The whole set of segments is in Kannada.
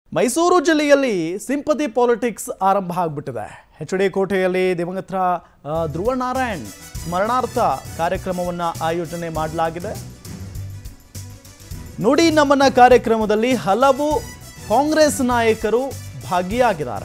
ಮೈಸೂರು ಜಿಲ್ಲೆಯಲ್ಲಿ ಸಿಂಪತಿ ಪಾಲಿಟಿಕ್ಸ್ ಆರಂಭ ಆಗ್ಬಿಟ್ಟಿದೆ ಎಚ್ ಡಿ ಕೋಟೆಯಲ್ಲಿ ದಿವಂಗತ ಆ, ಧ್ರುವ ನಾರಾಯಣ್ ಸ್ಮರಣಾರ್ಥ ಕಾರ್ಯಕ್ರಮವನ್ನು ಆಯೋಜನೆ ಮಾಡಲಾಗಿದೆ ನುಡಿ ನಮನ ಕಾರ್ಯಕ್ರಮದಲ್ಲಿ ಹಲವು ಕಾಂಗ್ರೆಸ್ ನಾಯಕರು ಭಾಗಿಯಾಗಿದ್ದಾರೆ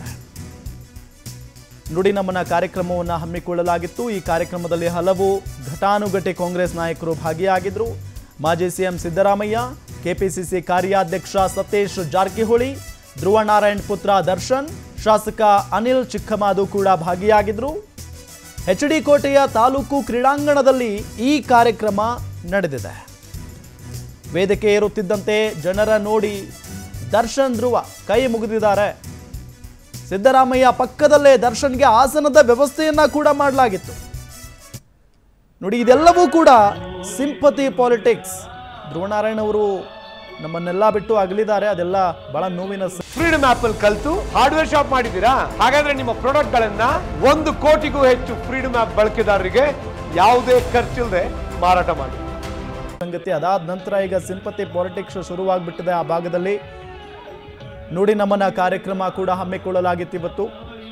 ನುಡಿ ನಮನ ಕಾರ್ಯಕ್ರಮವನ್ನು ಹಮ್ಮಿಕೊಳ್ಳಲಾಗಿತ್ತು ಈ ಕಾರ್ಯಕ್ರಮದಲ್ಲಿ ಹಲವು ಘಟಾನುಘಟಿ ಕಾಂಗ್ರೆಸ್ ನಾಯಕರು ಭಾಗಿಯಾಗಿದ್ದರು ಮಾಜಿ ಸಿಎಂ ಸಿದ್ದರಾಮಯ್ಯ ಕೆಪಿಸಿಸಿ ಕಾರ್ಯಾಧ್ಯಕ್ಷ ಸತೀಶ್ ಜಾರಕಿಹೊಳಿ ಧ್ರುವ ನಾರಾಯಣ್ ಪುತ್ರ ದರ್ಶನ್ ಶಾಸಕ ಅನಿಲ್ ಚಿಕ್ಕಮಾದು ಕೂಡ ಭಾಗಿಯಾಗಿದ್ದರು ಎಚ್ ಡಿ ಕೋಟೆಯ ತಾಲೂಕು ಕ್ರೀಡಾಂಗಣದಲ್ಲಿ ಈ ಕಾರ್ಯಕ್ರಮ ನಡೆದಿದೆ ವೇದಿಕೆ ಏರುತ್ತಿದ್ದಂತೆ ಜನರ ನೋಡಿ ದರ್ಶನ್ ಧ್ರುವ ಕೈ ಮುಗಿದಿದ್ದಾರೆ ಸಿದ್ದರಾಮಯ್ಯ ಪಕ್ಕದಲ್ಲೇ ದರ್ಶನ್ಗೆ ಆಸನದ ವ್ಯವಸ್ಥೆಯನ್ನ ಕೂಡ ಮಾಡಲಾಗಿತ್ತು ನೋಡಿ ಇದೆಲ್ಲವೂ ಕೂಡ ಸಿಂಪತಿ ಪಾಲಿಟಿಕ್ಸ್ ಧ್ರುವನಾರಾಯಣ್ ಅವರು ನಮ್ಮನ್ನೆಲ್ಲ ಬಿಟ್ಟು ಅಗಲಿದ್ದಾರೆ ಅದೆಲ್ಲ ಬಹಳ ನೋವಿನ ಸ- ಫ್ರೀಡಮ್ ಆಪ್ ಅಲ್ಲಿ ಕಲ್ತು ಹಾರ್ಡ್ವೇರ್ ಶಾಪ್ ಮಾಡಿದ್ದೀರಾ ಹಾಗಾದ್ರೆ ನಿಮ್ಮ ಪ್ರಾಡಕ್ಟ್ ಗಳನ್ನ ಒಂದು ಕೋಟಿಗೂ ಹೆಚ್ಚು ಫ್ರೀಡಮ್ ಆಪ್ ಬಳಕೆದಾರರಿಗೆ ಯಾವುದೇ ಖರ್ಚಿಲ್ಲದೆ ಮಾರಾಟ ಮಾಡಿ ಸಂಗತಿ ಅದಾದ ನಂತರ ಈಗ ಸಿಂಪತಿ ಪಾಲಿಟಿಕ್ಸ್ ಶುರುವಾಗ್ಬಿಟ್ಟಿದೆ ಆ ಭಾಗದಲ್ಲಿ ನುಡಿ ನಮನ ಕಾರ್ಯಕ್ರಮ ಕೂಡ ಹಮ್ಮಿಕೊಳ್ಳಲಾಗಿತ್ತು ಇವತ್ತು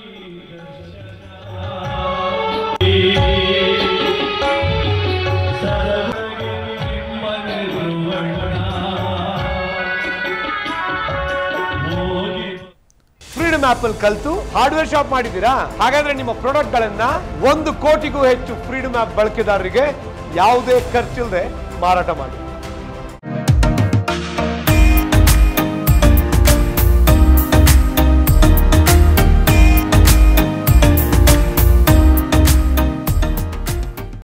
ಫ್ರೀಡಮ್ ಆಪ್ ಅಲ್ಲಿ ಕಲ್ತು ಹಾರ್ಡ್ವೇರ್ ಶಾಪ್ ಮಾಡಿದ್ದೀರಾ ಹಾಗಾದ್ರೆ ನಿಮ್ಮ ಪ್ರಾಡಕ್ಟ್ ಗಳನ್ನ ಒಂದು ಕೋಟಿಗೂ ಹೆಚ್ಚು ಫ್ರೀಡಮ್ ಆಪ್ ಬಳಕೆದಾರರಿಗೆ ಯಾವುದೇ ಖರ್ಚಿಲ್ಲದೆ ಮಾರಾಟ ಮಾಡಿ